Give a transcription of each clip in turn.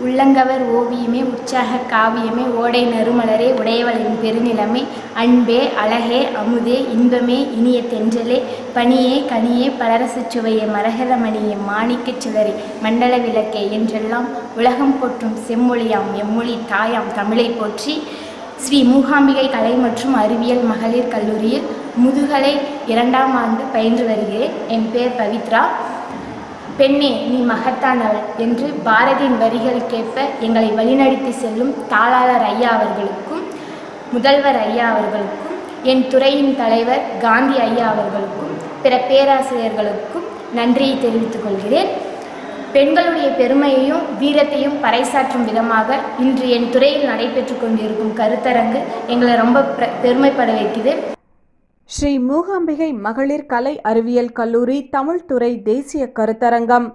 உள்ளங்கவர் ஓவியமே உற்சாக காவியமே ஓடை நறுமலரே உடையவளின் பெருநிலமே அன்பே அழகே அமுதே இன்பமே இனிய தென்றலே பனியே கனியே பலரசச் சுவையே மரகதமணியே மாணிக்கச் சுடரே மண்டல விளக்கே என்றெல்லாம் உலகம் போற்றும் செம்மொழியாம் எம்மொழி தாயாம் தமிழை போற்றி ஸ்ரீ மூகாம்பிகை கலை மற்றும் அறிவியல் மகளிர் கல்லூரியில் முதுகலை இரண்டாம் ஆண்டு பயின்று வருகிறேன் என் பேர் பவித்ரா பெண்ணே நீ மகத்தானவள் என்று பாரதியின் வரிகளுக்கேற்ப எங்களை வழிநடத்தி செல்லும் தாளாளர் ஐயா அவர்களுக்கும் முதல்வர் ஐயா அவர்களுக்கும் என் துறையின் தலைவர் காந்தி ஐயா அவர்களுக்கும் பிற பேராசிரியர்களுக்கும் நன்றியை தெரிவித்துக் கொள்கிறேன் பெண்களுடைய பெருமையையும் வீரத்தையும் பறைசாற்றும் விதமாக இன்று என் துறையில் நடைபெற்று கொண்டிருக்கும் கருத்தரங்கு எங்களை ரொம்ப பெ- பெருமைப்பட வைக்குது ஸ்ரீ மூகாம்பிகை மகளிர் கலை அறிவியல் கல்லூரி தமிழ்துறை தேசிய கருத்தரங்கம்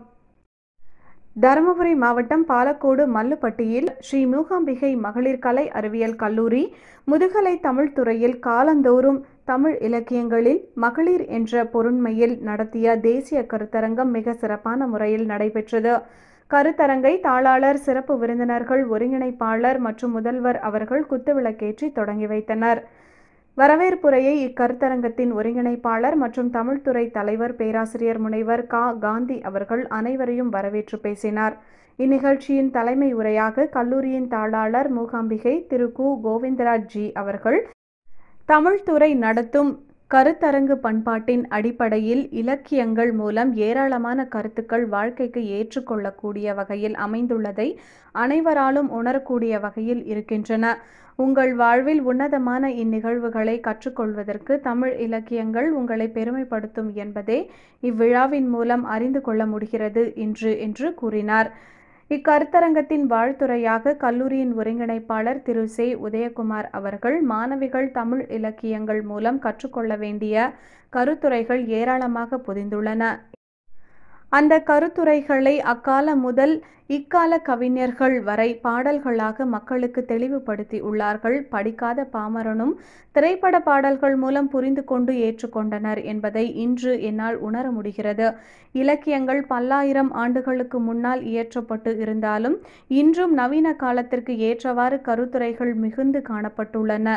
தருமபுரி மாவட்டம் பாலக்கோடு மல்லுப்பட்டியில் ஸ்ரீ மூகாம்பிகை மகளிர் கலை அறிவியல் கல்லூரி முதுகலை தமிழ் துறையில் காலந்தோறும் தமிழ் இலக்கியங்களில் மகளிர் என்ற பொருண்மையில் நடத்திய தேசிய கருத்தரங்கம் மிக சிறப்பான முறையில் நடைபெற்றது கருத்தரங்கை தாளாளர் சிறப்பு விருந்தினர்கள் ஒருங்கிணைப்பாளர் மற்றும் முதல்வர் அவர்கள் குத்துவிளக்கேற்றி தொடங்கி வைத்தனர் வரவேற்புரையை இக்கருத்தரங்கத்தின் ஒருங்கிணைப்பாளர் மற்றும் தமிழ்துறை தலைவர் பேராசிரியர் முனைவர் கா காந்தி அவர்கள் அனைவரையும் வரவேற்று பேசினார் இந்நிகழ்ச்சியின் தலைமை உரையாக கல்லூரியின் தாளாளர் மூகாம்பிகை திரு கு கோவிந்தராஜ் ஜி அவர்கள் தமிழ்துறை நடத்தும் கருத்தரங்கு பண்பாட்டின் அடிப்படையில் இலக்கியங்கள் மூலம் ஏராளமான கருத்துக்கள் வாழ்க்கைக்கு ஏற்றுக்கொள்ளக்கூடிய வகையில் அமைந்துள்ளதை அனைவராலும் உணரக்கூடிய வகையில் இருக்கின்றன உங்கள் வாழ்வில் உன்னதமான இந்நிகழ்வுகளை கற்றுக்கொள்வதற்கு தமிழ் இலக்கியங்கள் உங்களை பெருமைப்படுத்தும் என்பதே இவ்விழாவின் மூலம் அறிந்து கொள்ள முடிகிறது இன்று என்று கூறினார் இக்கருத்தரங்கத்தின் வாழ்த்துரையாக கல்லூரியின் ஒருங்கிணைப்பாளர் திரு சே உதயகுமார் அவர்கள் மாணவிகள் தமிழ் இலக்கியங்கள் மூலம் கற்றுக்கொள்ள வேண்டிய கருத்துரைகள் ஏராளமாக பொதிந்துள்ளன அந்த கருத்துரைகளை அக்காலம் முதல் இக்கால கவிஞர்கள் வரை பாடல்களாக மக்களுக்கு தெளிவுபடுத்தி உள்ளார்கள் படிக்காத பாமரனும் திரைப்பட பாடல்கள் மூலம் புரிந்து கொண்டு ஏற்றுக்கொண்டனர் என்பதை இன்று என்னால் உணர முடிகிறது இலக்கியங்கள் பல்லாயிரம் ஆண்டுகளுக்கு முன்னால் இயற்றப்பட்டு இருந்தாலும் இன்றும் நவீன காலத்திற்கு ஏற்றவாறு கருத்துரைகள் மிகுந்து காணப்பட்டுள்ளன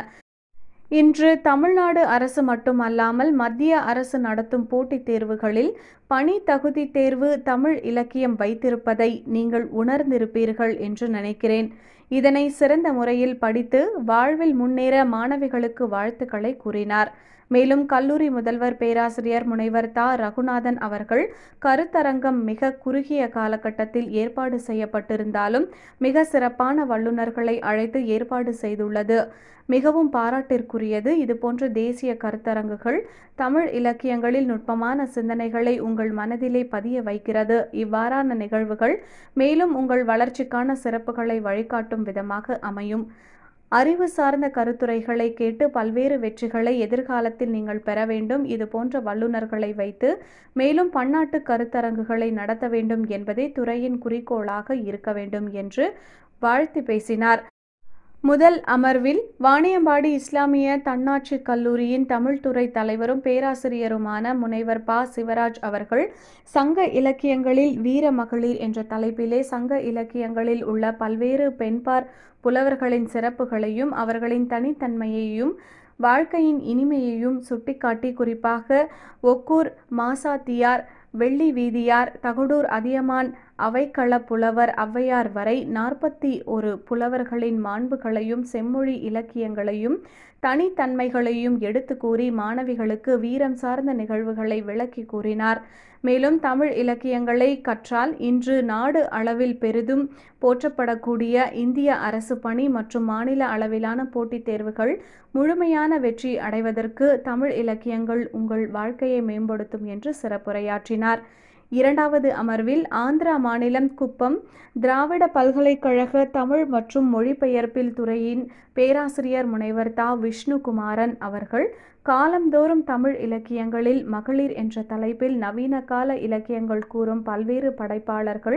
இன்று தமிழ்நாடு அரசு மட்டுமல்லாமல் மத்திய அரசு நடத்தும் போட்டித் தேர்வுகளில் பணி தகுதி தேர்வு தமிழ் இலக்கியம் வைத்திருப்பதை நீங்கள் உணர்ந்திருப்பீர்கள் என்று நினைக்கிறேன் இதனை சிறந்த முறையில் படித்து வாழ்வில் முன்னேற மாணவிகளுக்கு வாழ்த்துக்களை கூறினார் மேலும் கல்லூரி முதல்வர் பேராசிரியர் முனைவர் தா ரகுநாதன் அவர்கள் கருத்தரங்கம் மிக குறுகிய காலகட்டத்தில் ஏற்பாடு செய்யப்பட்டிருந்தாலும் மிக சிறப்பான வல்லுநர்களை அழைத்து ஏற்பாடு செய்துள்ளது மிகவும் பாராட்டிற்குரியது இதுபோன்ற தேசிய கருத்தரங்குகள் தமிழ் இலக்கியங்களில் நுட்பமான சிந்தனைகளை உங்கள் மனதிலே பதிய வைக்கிறது இவ்வாறான நிகழ்வுகள் மேலும் உங்கள் வளர்ச்சிக்கான சிறப்புகளை வழிகாட்டும் விதமாக அமையும் அறிவு சார்ந்த கருத்துரைகளை கேட்டு பல்வேறு வெற்றிகளை எதிர்காலத்தில் நீங்கள் பெற வேண்டும் இது போன்ற வல்லுநர்களை வைத்து மேலும் பன்னாட்டு கருத்தரங்குகளை நடத்த வேண்டும் என்பதே துறையின் குறிக்கோளாக இருக்க வேண்டும் என்று வாழ்த்தி பேசினார் முதல் அமர்வில் வாணியம்பாடி இஸ்லாமிய தன்னாட்சி கல்லூரியின் தமிழ்துறை தலைவரும் பேராசிரியருமான முனைவர் ப சிவராஜ் அவர்கள் சங்க இலக்கியங்களில் வீர மகளிர் என்ற தலைப்பிலே சங்க இலக்கியங்களில் உள்ள பல்வேறு பெண்பார் புலவர்களின் சிறப்புகளையும் அவர்களின் தனித்தன்மையையும் வாழ்க்கையின் இனிமையையும் சுட்டிக்காட்டி குறிப்பாக ஒக்கூர் மாசாத்தியார் வெள்ளி வீதியார் தகடூர் அதியமான் அவைக்கள புலவர் ஔவையார் வரை நாற்பத்தி ஒரு புலவர்களின் மாண்புகளையும் செம்மொழி இலக்கியங்களையும் தனித்தன்மைகளையும் எடுத்து கூறி மாணவிகளுக்கு வீரம் சார்ந்த நிகழ்வுகளை விளக்கி கூறினார் மேலும் தமிழ் இலக்கியங்களை கற்றால் இன்று நாடு அளவில் பெரிதும் போற்றப்படக்கூடிய இந்திய அரசு பணி மற்றும் மாநில அளவிலான போட்டித் தேர்வுகள் முழுமையான வெற்றி அடைவதற்கு தமிழ் இலக்கியங்கள் உங்கள் வாழ்க்கையை மேம்படுத்தும் என்று சிறப்புரையாற்றினார் இரண்டாவது அமர்வில் ஆந்திரா மாநிலம் குப்பம் திராவிட பல்கலைக்கழக தமிழ் மற்றும் மொழிபெயர்ப்பில் துறையின் பேராசிரியர் முனைவர் தா விஷ்ணுகுமாரன் அவர்கள் காலந்தோறும் தமிழ் இலக்கியங்களில் மகளிர் என்ற தலைப்பில் நவீன கால இலக்கியங்கள் கூறும் பல்வேறு படைப்பாளர்கள்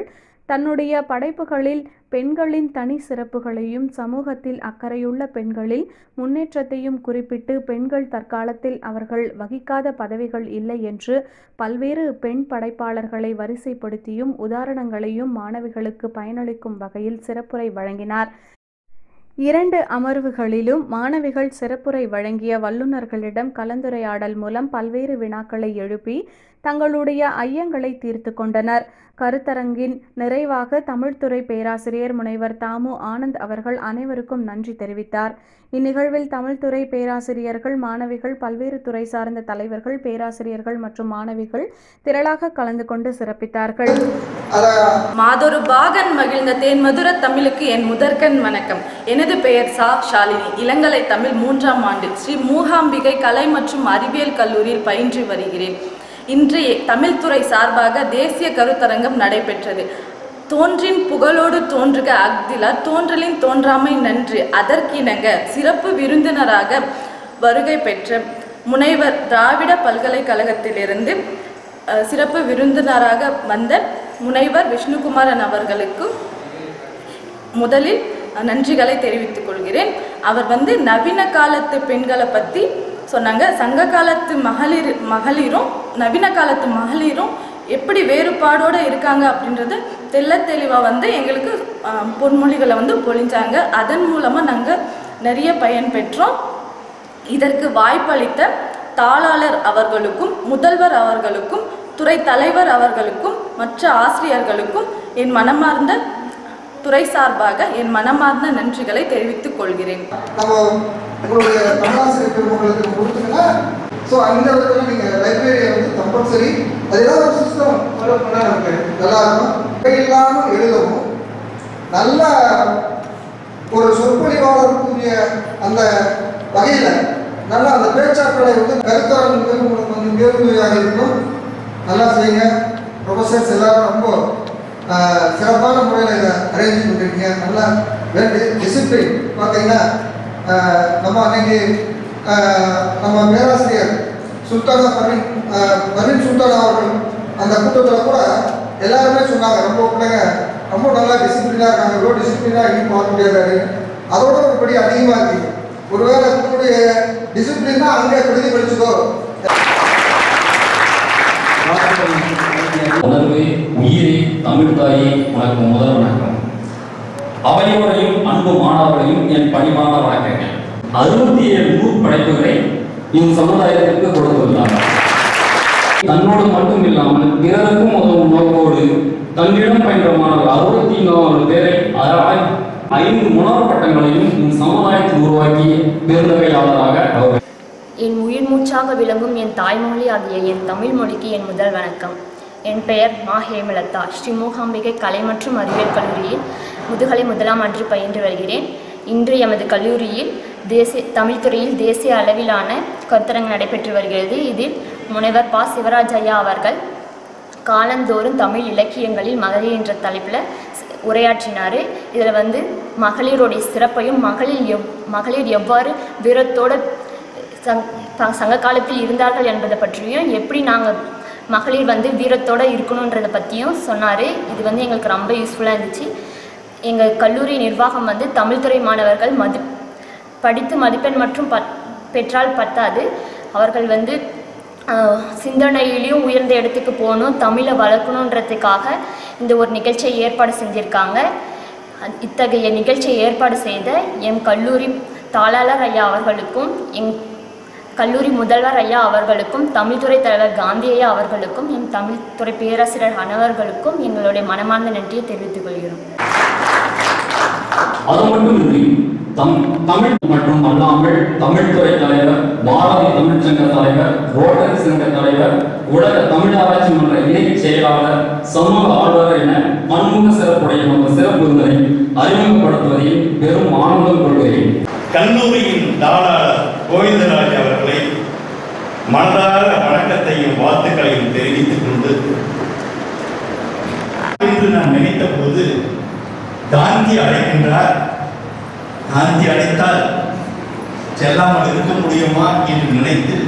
தன்னுடைய படைப்புகளில் பெண்களின் தனி சிறப்புகளையும் சமூகத்தில் அக்கறையுள்ள பெண்களில் முன்னேற்றத்தையும் குறிப்பிட்டு பெண்கள் தற்காலத்தில் அவர்கள் வகிக்காத பதவிகள் இல்லை என்று பல்வேறு பெண் படைப்பாளர்களை வரிசைப்படுத்தியும் உதாரணங்களையும் மாணவிகளுக்கு பயனளிக்கும் வகையில் சிறப்புரை வழங்கினார் இரண்டு அமர்வுகளிலும் மாணவிகள் சிறப்புரை வழங்கிய வல்லுநர்களிடம் கலந்துரையாடல் மூலம் பல்வேறு வினாக்களை எழுப்பி தங்களுடைய ஐயங்களை தீர்த்து கொண்டனர் கருத்தரங்கின் நிறைவாக தமிழ்துறை பேராசிரியர் முனைவர் தாமு ஆனந்த் அவர்கள் அனைவருக்கும் நன்றி தெரிவித்தார் இந்நிகழ்வில் தமிழ்துறை பேராசிரியர்கள் மாணவிகள் பல்வேறு துறை சார்ந்த தலைவர்கள் பேராசிரியர்கள் மற்றும் மாணவிகள் திரளாக கலந்து கொண்டு சிறப்பித்தார்கள் மாதொரு பாகன் மகிழ்ந்த தேன் மதுர தமிழுக்கு என் முதற்கண் வணக்கம் எனது பெயர் சா ஷாலினி இளங்கலை தமிழ் மூன்றாம் ஆண்டு ஸ்ரீ மூகாம்பிகை கலை மற்றும் அறிவியல் கல்லூரியில் பயின்று வருகிறேன் இன்று தமிழ்துறை சார்பாக தேசிய கருத்தரங்கம் நடைபெற்றது தோன்றின் புகழோடு தோன்றுக அக்திலா தோன்றலின் தோன்றாமை நன்று அதற்கிணங்க சிறப்பு விருந்தினராக வருகை பெற்ற முனைவர் திராவிட பல்கலைக்கழகத்திலிருந்து அஹ், சிறப்பு விருந்தினராக வந்த முனைவர் விஷ்ணுகுமாரன் அவர்களுக்கு முதலில் நன்றிகளை தெரிவித்துக் கொள்கிறேன் அவர் வந்து நவீன காலத்து பெண்களை பற்றி சொன்னாங்க சங்க காலத்து மகளிர் மகளிரும் நவீன காலத்து மகளிரும் எப்படி வேறுபாடோடு இருக்காங்க அப்படின்றத தெள்ள தெளிவாக வந்து எங்களுக்கு ஆஹ், பொன்மொழிகளை வந்து பொழிஞ்சாங்க அதன் மூலமாக நாங்கள் நிறைய பயன் பெற்றோம் இதற்கு வாய்ப்பளித்த தாளாளர் அவர்களுக்கும் முதல்வர் அவர்களுக்கும் துறை தலைவர் அவர்களுக்கும் மற்ற ஆசிரியர்களுக்கும் என் மனமார்ந்த துறை சார்பாக என் மனமார்ந்த நன்றிகளை தெரிவித்துக் கொள்கிறேன் நம்ம உங்களுடைய தமிழாசிரியர் பெருமக்களுக்கு கொடுத்தீங்கன்னா ஸோ அந்த இடத்துல நீங்கள் லைப்ரரியை வந்து கம்பல்சரி அது ஏதாவது ஒரு சிஸ்டம் ஃபாலோ பண்ணால் நமக்கு நல்லா இருக்கும் இல்லாமல் எழுதவும் நல்ல ஒரு சொற்பொழிவாளருக்குரிய அந்த வகையில் நல்லா அந்த பேச்சாற்றலை வந்து கருத்தாளர்களுக்கு உங்களுக்கு வந்து பேருதவியாக இருக்கும் நல்லா செய்யுங்க ப்ரொஃபஸர்ஸ் எல்லாரும் ரொம்ப ஆஹ், சிறப்பான முறையில் இதை அரேஞ்ச் பண்ணிருக்கீங்க நல்லா வேண்டி டிசிப்ளின் பார்த்தீங்கன்னா ஆஹ், நம்ம அன்னைக்கு ஆஹ், நம்ம பேராசிரியர் சுல்தானா பர்வீன் ஆஹ், பர்வீன் சுல்தானா அவர்கள் அந்த கூட்டத்தில் கூட எல்லாருமே சொன்னாங்க ரொம்ப பிள்ளைங்க ரொம்ப நல்லா டிசிப்ளினாக இருக்காங்க இவ்வளோ டிசிப்ளினாக எங்கேயும் பார்க்க முடியாது அப்படின்னு அதோட ஒரு படி அதிகமாக இருக்கு ஒருவேளை உங்களுடைய டிசிப்ளின் தான் அங்கே பிரதிபலிச்சதோ உணர்வு உயிரே தமிழ் தாயே உனக்கு முதல் வணக்கம் அவையோரையும் அன்பு மாணவர்களையும் என் பணிவான வணக்கங்கள் அறுபத்தி ஏழு நூல் படைப்புகளை இந்த சமுதாயத்திற்கு கொடுத்துள்ளார் தன்னோடு மட்டும் இல்லாமல் பிறருக்கும் உதவும் நோக்கோடு தன்னிடம் பயின்ற மாணவர் அறுபத்தி நாலு பேரை அறாய் ஐந்து முனைவர் பட்டங்களையும் இந்த சமுதாயத்தில் உருவாக்கிய பெருந்தகையாளராக அவர் என் உயிர் மூச்சாக விளங்கும் என் தாய்மொழி ஆகிய என் தமிழ் மொழிக்கு என் முதல் வணக்கம் என் பெயர் மா ஹேமலதா ஸ்ரீ மூகாம்பிகை கலை மற்றும் அறிவியல் கல்லூரியில் முதுகலை முதலாம் ஆண்டு பயின்று வருகிறேன் இன்று எமது கல்லூரியில் தேசிய தமிழ் துறையில் தேசிய அளவிலான கருத்தரங்கு நடைபெற்று வருகிறது இதில் முனைவர் ப சிவராஜ் ஐயா அவர்கள் காலந்தோறும் தமிழ் இலக்கியங்களில் மகளிர் என்ற தலைப்பில் உரையாற்றினார் இதில் வந்து மகளிருடைய சிறப்பையும் மகளிர் எவ் மகளிர் எவ்வாறு வீரத்தோடு சங் ப- சங்க காலத்தில் இருந்தார்கள் என்பதை பற்றியும் எப்படி நாங்கள் மகளிர் வந்து வீரத்தோடு இருக்கணுன்றதை பற்றியும் சொன்னார் இது வந்து எங்களுக்கு ரொம்ப யூஸ்ஃபுல்லாக இருந்துச்சு எங்கள் கல்லூரி நிர்வாகம் வந்து தமிழ்துறை மாணவர்கள் மதி படித்து மதிப்பெண் மற்றும் பத் பெற்றால் பத்தாது அவர்கள் வந்து ஆஹ், சிந்தனையிலையும் உயர்ந்த இடத்துக்கு போகணும் தமிழை வளர்க்கணுன்றதுக்காக இந்த ஒரு நிகழ்ச்சியை ஏற்பாடு செஞ்சுருக்காங்க அத்- இத்தகைய நிகழ்ச்சியை ஏற்பாடு செய்த எம் கல்லூரி தாளாளர் ஐயா அவர்களுக்கும் எங் கல்லூரி முதல்வர் ஐயா அவர்களுக்கும் தமிழ்துறை தலைவர் காந்தி ஐயா அவர்களுக்கும் எம் தமிழ்துறை பேராசிரியர் அனைவர்களுக்கும் எங்களுடைய மனமார்ந்த நன்றியை தெரிவித்துக் கொள்கிறோம் அது மட்டுமின்றி தம் தமிழ் மற்றும் அல்லாமல் தமிழ்துறை தலைவர் பாரதி தமிழ்ச்சங்க தலைவர் ரோட்டரி சங்க தலைவர் உலக தமிழ் ஆராய்ச்சி மன்ற இணைச் செயலாளர் சமூக ஆர்வலர் என பன்முக சிறப்புடைய நமது சிறப்பு விருந்தினை அறிமுகப்படுத்துவதில் பெரும் ஆனந்தம் கொள்கிறேன் கல்லூரியின் தாளாளர் கோவிந்தராஜ் அவர்களை மனதார வணக்கத்தையும் வாழ்த்துக்களையும் தெரிவித்துக் கொண்டு என்று நான் நினைத்த போது காந்தி அழைக்கின்றார் காந்தி அழைத்தால் செல்லாமல் இருக்க முடியுமா என்று நினைத்து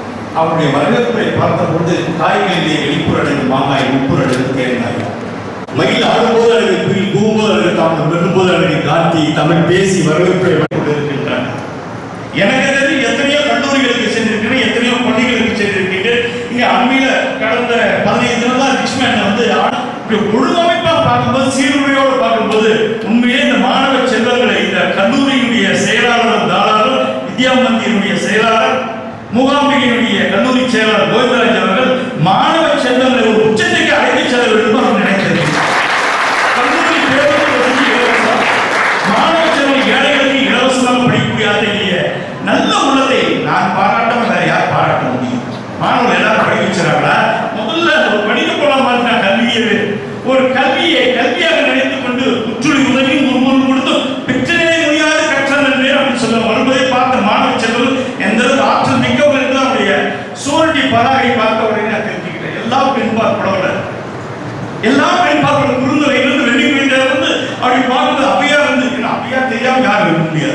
அவருடைய வரவேற்பை பார்த்தபோது காய்கறியிலே வெளிப்புறடைந்து மாங்காய் உட்புறடைந்து தேர்ந்தாய் மயில் ஆடும்போது அழகு குயில் கூவும்போது அழகு தாமதம் வெல்லும்போது அழகு காந்தி தமிழ் பேசி வரவேற்பை கொண்டிருக்கின்றன எனக்கு தெரிஞ்சு எத்தனையோ கல்லூரிகளுக்கு சென்றிருக்கிறேன் எத்தனையோ பள்ளிகளுக்கு சென்றிருக்கிறேன் இங்க அண்மையில கடந்த பதினைந்து தினம் தான் ரிச்மேன்ல வந்து ஆ- இப்படி ஒழுங்கமைப்பா பார்க்கும்போது சீருடையோடு பார்க்கும்போது உண்மையிலே இந்த மாணவ செல்வங்களை இந்த கல்லூரியினுடைய செயலாளர் தாளாளர் வித்யா மந்தியினுடைய செயலாளர் மூகாம்பிகையினுடைய கல்லூரி செயலாளர் கோவிந்தராஜ் அவர்கள் மாணவ செல்வங்களை ஒரு உச்சத்துக்கு அழைத்து செல்ல வேண்டும் என்று நினைத்தது கல்லூரி பேருந்து வசதி இலவசம். மாணவ செல்வம் ஏழைகளுக்கு இலவசமாக படிக்கக்கூடிய அத்தகைய நல்ல உள்ளதை நான் பாராட்டாம வேற யார் பாராட்ட முடியும் மாணவர்கள் எல்லாரும் படிக்க வச்சுறாங்களா முதல்ல ஒரு படிக்க போலாம் பார்த்தா கல்வியவே ஒரு கல்வியை கல்வியாக நினைத்துக் கொண்டு உற்றுளி உதவி முன்முன் கொடுத்து பெற்றனே முடியாது கற்றல் என்று அப்படின்னு சொல்ல வருவதை பார்த்த மாணவ செல்வம் எந்த அளவுக்கு ஆற்றல் மிக்கவர் என்று அவருடைய சூரட்டி பராகை பார்த்த உடனே நான் தெரிஞ்சுக்கிட்டேன் எல்லா பெண்பார் படவில்லை எல்லா பெண் பார்க்கிற குறுந்தலையிலிருந்து வெள்ளி இருந்து அப்படி பார்க்குறது அவையா இருந்து ஏன்னா அவையா தெரியாம யாரும் இருக்க முடியாது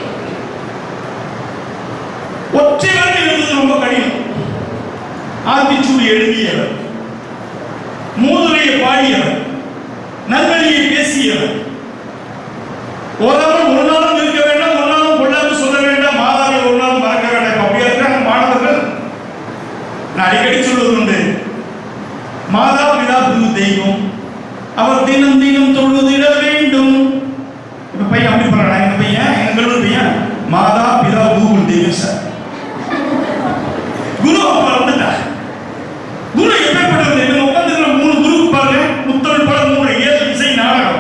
ஒற்றை வரை எழுதுறது ரொம்ப கடினம் ஆத்திச்சூடி எழுதியவர் மூதுரையை பாடியவர் நல்வழியை பேசியவர் ஒரு ஒரு நாளும் இருக்க வேண்டாம் ஒரு நாளும் கொள்ளாமல் சொல்ல வேண்டாம் மாதாவை ஒரு நாளும் மறக்க வேண்டாம் இப்ப அப்படியா இருக்காங்க மாணவர்கள் நான் அடிக்கடி சொல்வது உண்டு மாதா பிதா குரு தெய்வம் அவர் தினம் தினம் தொழுதிட வேண்டும் இப்ப பையன் அப்படி பண்றான் எங்க பையன் எங்க கல்லூரி பையன் மாதா பிதா கூகுள் தெய்வம் சார் குரு அப்ப வந்துட்டா குரு எப்படிப்பட்டது நீங்க உட்கார்ந்து மூணு குரு பாருங்க முத்தமிழ் படம் மூணு ஏழு இசை நாடகம்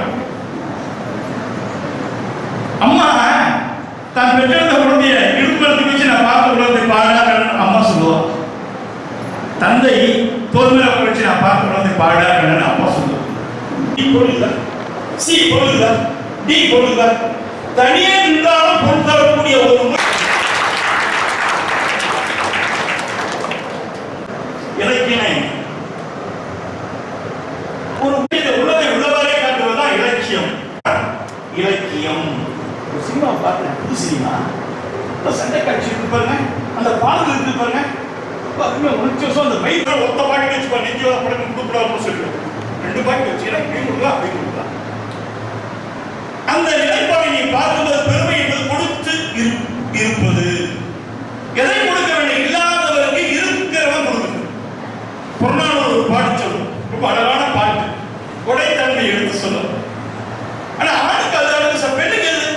அம்மா தான் பெற்றெடுத்த குழந்தைய இடுப்பு வச்சு நான் பார்த்த குழந்தை பாடான்னு அம்மா சொல்லுவா தந்தை தோல்மையில வச்சு நான் பார்த்த குழந்தை பாடான்னு அம்மா சொல்லுவா டி பொருளுதா சி பொருளுதா டி பொருளுதா தனியே நின்றாலும் பொருள் தரக்கூடிய ஒரு மொழி. இலக்கியமே ஒரு உயிரை உள்ளதை உள்ளவாறே காட்டுவதுதான் இலக்கியம் இலக்கியம் ஒரு சினிமா பார்த்தேன் புது சினிமா இப்போ சண்டை காட்சி இருக்கு பாருங்க அந்த பாடல் இருக்கு பாருங்க ரொம்ப அருமையா உணர்ச்சி வசம் அந்த பைக் ஒத்த பாக்கெட் வச்சு நெஞ்சு வர படம் கொடுக்கூடாதுன்னு சொல்லிட்டு ரெண்டு பாக்கெட் வச்சு இப்படி கொடுக்கலாம் அப்படி கொடுக்கலாம் அந்த நிலைப்பாடை நீ பார்க்கும்போது பெருமை என்பது கொடுத்து இரு- இருப்பது எதை கொடுக்க வேண்டும் இல்லாதவருக்கு இருக்கிறவன் கொடுக்கணும் பொருளாதார ஒரு பாட்டு சொல்லும் ரொம்ப அழகான பாட்டு கொடைத்தன்மை எடுத்து சொல்லும் ஆனா ஆணுக்கு அது அழகு சார் பெண்ணுக்கு எது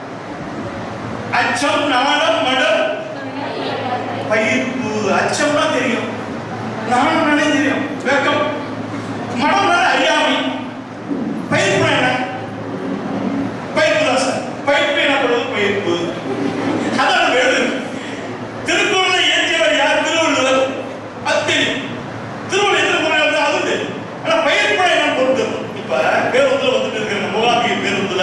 அச்சம் நாணம் மடம் பயிர்ப்பு அச்சம்னா தெரியும் நாணம்னாலே தெரியும் வெக்கம் மடம்னால அறியாமை பயிர்ப்பு என்ன பயிர்ப்பு தான் சார் பயிர்ப்பு என்ன பண்ணுவது பயிர்ப்பு அதான் வேறு திருக்குறளை இயற்றியவர் யார் திருவள்ளுவர் அது தெரியும் திருவள்ளுவர் எத்தனை முறை வந்து அது தெரியும் ஆனா பயிர்ப்பு என்ன பொறுத்து இப்ப பேருந்துல வந்துட்டு இருக்கிற முகாமிய பேருந்துல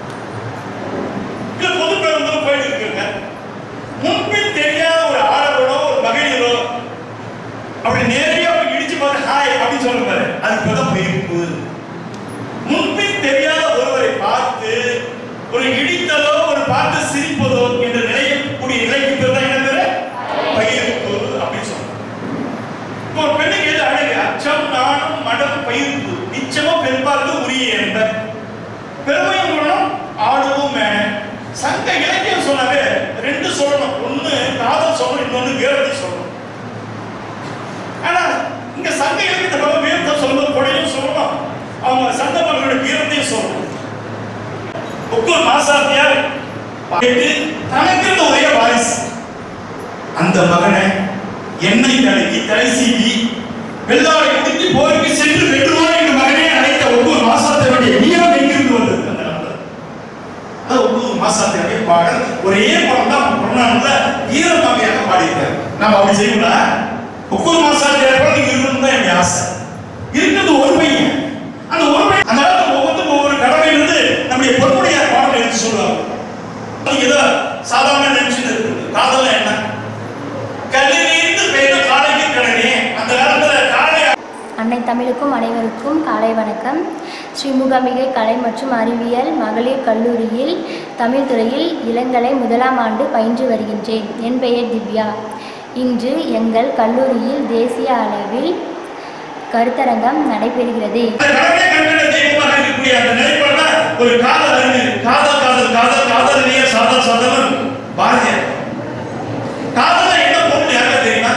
இல்ல பொது பேருந்துல போயிட்டு இருக்குங்க முன்பின் தெரியாத ஒரு ஆடவனோ ஒரு மகளிரோ அப்படி நேரடியா போய் இடிச்சு பார்த்து ஹாய் அப்படின்னு சொல்ல பாரு அது இப்பதான் பயிர்ப்பு முன்பின் தெரியாத ஒருவரை பார்த்து ஒரு இடித்தலோ ஒரு பார்த்து சிரிப்பதோ என்ற நிலையக்கூடிய நிலைக்கு பேர் தான் என்ன பேரு பயிர்ப்பு அப்படின்னு சொல்றோம் இப்போ ஒரு பெண்ணுக்கு எது அழகு அச்சம் நாணம் மடம் பயிர்ப்பு நிச்சயமா பெண்பார்க்கு உரிய என்பர் பெருமையும் குணம் ஆடவும் மேன சங்க இலக்கியம் சொன்னாவே ரெண்டு சொல்லணும் ஒண்ணு காதல் சொல்லணும் இன்னொன்னு வீரத்தை சொல்லணும் ஆனா இங்க சங்க இலக்கியத்தை பத்தி வீரத்தை சொல்லும்போது கொடையும் சொல்லணும் அவங்க சங்க மகளோட வீரத்தையும் சொல்லணும் ஒவ்வொரு மாசாத்தியார் கேட்டு தனக்கு இருந்த ஒரே வாரிசு அந்த மகனை எண்ணெய் கலக்கி தலை சீவி வெள்ளாடை குடித்து போருக்கு சென்று வென்றுவார் என்று மகனே அழைத்த ஒவ்வொரு மாசாத்தியருடைய வீரம் எங்கிருந்து வந்தது அந்த காலத்துல அது ஒவ்வொரு மாசாத்தியருடைய பாடல் ஒரே பாடம் தான் பொருளானதுல வீரமாகையாக பாடியிருக்காரு நம்ம அப்படி செய்யணும்னா ஒவ்வொரு மாசாத்தியார் கூட நீங்க இருக்கணும் தான் என்னுடைய ஆசை இருக்கிறது ஒரு பையன் அந்த ஒரு பையன் அந்த காலத்துல ஒவ்வொருத்தரும் ஒவ்வொரு கடமை இருந்து நம்முடைய பொறுப்புடையார் பாடல் எடுத்து சொல்லுவாங்க நீங்க ஏதோ சாதாரண நினைச்சுட்டு இருக்குது காதல் என்ன கல்லிலிருந்து பெய்த காலைக்கு கடனே அந்த காலத்துல காலை அன்னை தமிழுக்கும் அனைவருக்கும் காலை வணக்கம் ஸ்ரீ மூகாம்பிகை கலை மற்றும் அறிவியல் மகளிர் கல்லூரியில் தமிழ் துறையில் இளங்கலை முதலாம் ஆண்டு பயின்று வருகின்றேன் என் பெயர் திவ்யா இன்று எங்கள் கல்லூரியில் தேசிய அளவில் கருத்தரங்கம் நடைபெறுகிறது அந்த கடமையை கண்டடைந்த இருக்கக்கூடிய அந்த நிலைப்பாடுல ஒரு காதல் அறிஞர் காதல் காதல் காதல் காதலிலேயே சாதல் சாதல் பாரதியார் காதல் என்ன பொருள் யாருக்கு தெரியுமா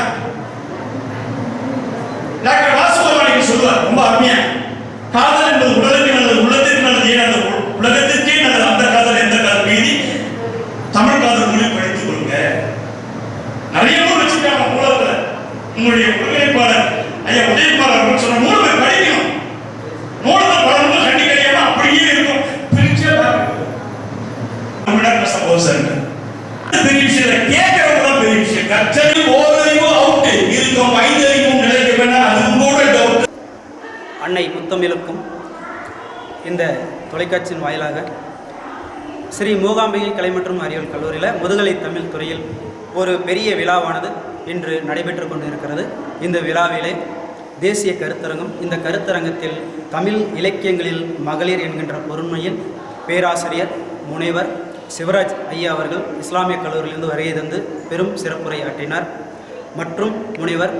டாக்டர் வாசுபவாணிக்கு சொல்லுவார் ரொம்ப அருமையா காதல் என்பது உலகத்தின் நல்லது உள்ளத்திற்கு நல்லது ஏன் அந்த உ- உலகத்திற்கே நல்லது அந்த காதல் எந்த காதல் மீதி தமிழ் காதல் மொழி படித்துக் கொள்ளுங்க நிறைய நூல் வச்சிருக்காங்க மூலத்துல உங்களுடைய ஒருங்கிணைப்பாளர் ஐயா உதயகுமார் அவர்கள் சொன்ன நூல்களை படிக்கணும் நூலகத்தை பல நூல் கண்டி கிடையாம அப்படியே இருக்கும் பிரிச்சே பார்க்கணும் நம்மிடம் கஷ்டம் சார் பெரிய விஷயம் இல்லை. கேட்கறவங்க தான் பெரிய விஷயம் கற்றறிவு ஓரறிவு அவுட்டு இருக்கும் ஐந்தறிவும் நிலைக்க வேண்டாம் அது உங்களோட டவுட் அன்னை முத்தமிழுக்கும் இந்த தொலைக்காட்சியின் வாயிலாக ஸ்ரீ மூகாம்பிகை கலை மற்றும் அறிவியல் கல்லூரியில் முதுகலை தமிழ் துறையில் ஒரு பெரிய விழாவானது இன்று நடைபெற்று கொண்டிருக்கிறது இந்த விழாவிலே தேசிய கருத்தரங்கம் இந்த கருத்தரங்கத்தில் தமிழ் இலக்கியங்களில் மகளிர் என்கின்ற பொருண்மையில் பேராசிரியர் முனைவர் சிவராஜ் ஐயா அவர்கள் இஸ்லாமிய கல்லூரியிலிருந்து வருகை தந்து பெரும் சிறப்புரை ஆற்றினார் மற்றும் முனைவர்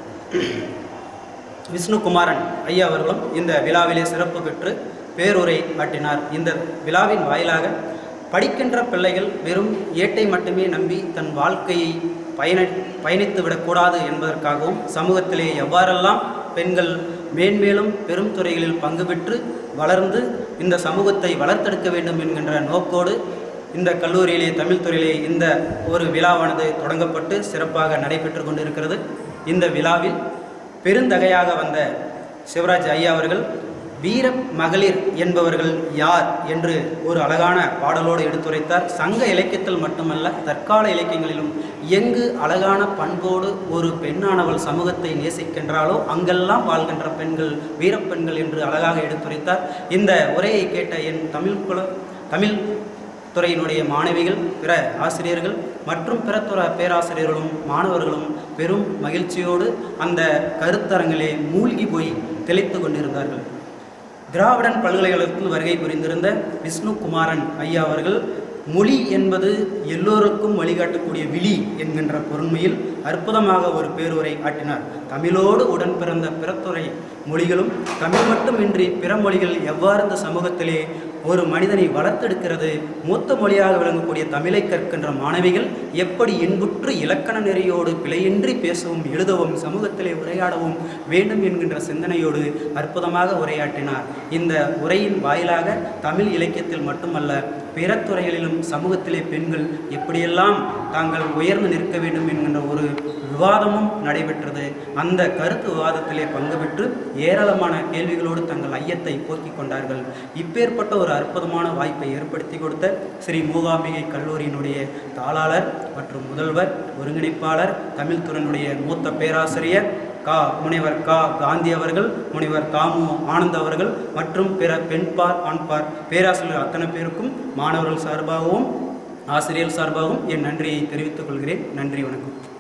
விஷ்ணுகுமாரன் ஐயா அவர்களும் இந்த விழாவிலே சிறப்பு பெற்று பேருரை ஆற்றினார் இந்த விழாவின் வாயிலாக படிக்கின்ற பிள்ளைகள் வெறும் ஏட்டை மட்டுமே நம்பி தன் வாழ்க்கையை பயண பயணித்து விடக்கூடாது என்பதற்காகவும் சமூகத்திலே எவ்வாறெல்லாம் பெண்கள் மேன்மேலும் பெரும் துறைகளில் பங்கு பெற்று வளர்ந்து இந்த சமூகத்தை வளர்த்தெடுக்க வேண்டும் என்கின்ற நோக்கோடு இந்த கல்லூரியிலே தமிழ் துறையிலே இந்த ஒரு விழாவானது தொடங்கப்பட்டு சிறப்பாக நடைபெற்று கொண்டிருக்கிறது இந்த விழாவில் பெருந்தகையாக வந்த சிவராஜ் ஐயா அவர்கள் வீர மகளிர் என்பவர்கள் யார் என்று ஒரு அழகான பாடலோடு எடுத்துரைத்தார் சங்க இலக்கியத்தில் மட்டுமல்ல தற்கால இலக்கியங்களிலும் எங்கு அழகான பண்போடு ஒரு பெண்ணானவள் சமூகத்தை நேசிக்கின்றாளோ அங்கெல்லாம் வாழ்கின்ற பெண்கள் வீரப்பெண்கள் என்று அழகாக எடுத்துரைத்தார் இந்த உரையை கேட்ட என் தமிழ் குல தமிழ் துறையினுடைய மாணவிகள் பிற ஆசிரியர்கள் மற்றும் பிற துற பேராசிரியர்களும் மாணவர்களும் பெரும் மகிழ்ச்சியோடு அந்த கருத்தரங்கிலே மூழ்கி போய் திளைத்து கொண்டிருந்தார்கள் திராவிடன் பல்கலைக்கழகத்தில் வருகை புரிந்திருந்த விஷ்ணு குமாரன் ஐயா அவர்கள் மொழி என்பது எல்லோருக்கும் வழிகாட்டக்கூடிய விழி என்கின்ற பொருண்மையில் அற்புதமாக ஒரு பேருரை ஆற்றினார் தமிழோடு உடன் பிறந்த பிறத்துறை மொழிகளும் தமிழ் மட்டுமின்றி பிற மொழிகள் எவ்வாறு இந்த சமூகத்திலே ஒரு மனிதனை வளர்த்தெடுக்கிறது மூத்த மொழியாக விளங்கக்கூடிய தமிழை கற்கின்ற மாணவிகள் எப்படி இன்புற்று இலக்கண நெறியோடு பிழையின்றி பேசவும் எழுதவும் சமூகத்திலே உரையாடவும் வேண்டும் என்கின்ற சிந்தனையோடு அற்புதமாக உரையாற்றினார் இந்த உரையின் வாயிலாக தமிழ் இலக்கியத்தில் மட்டுமல்ல பிற துறைகளிலும் சமூகத்திலே பெண்கள் எப்படியெல்லாம் தாங்கள் உயர்ந்து நிற்க வேண்டும் என்கின்ற ஒரு விவாதமும் நடைபெற்றது அந்த கருத்து விவாதத்திலே பங்கு பெற்று ஏராளமான கேள்விகளோடு தங்கள் ஐயத்தை போக்கிக் கொண்டார்கள் இப்பேற்பட்ட ஒரு அற்புதமான வாய்ப்பை ஏற்படுத்தி கொடுத்த ஸ்ரீ மூகாம்பிகை கல்லூரியினுடைய தாளாளர் மற்றும் முதல்வர் ஒருங்கிணைப்பாளர் தமிழ் துறையினுடைய மூத்த பேராசிரியர் கா முனைவர் கா காந்தி அவர்கள் முனைவர் காமு ஆனந்த் அவர்கள் மற்றும் பிற பெண்பார் ஆண்பார் பேராசிரியர் அத்தனை பேருக்கும் மாணவர்கள் சார்பாகவும் ஆசிரியர் சார்பாகவும் என் நன்றியை தெரிவித்துக் கொள்கிறேன் நன்றி வணக்கம்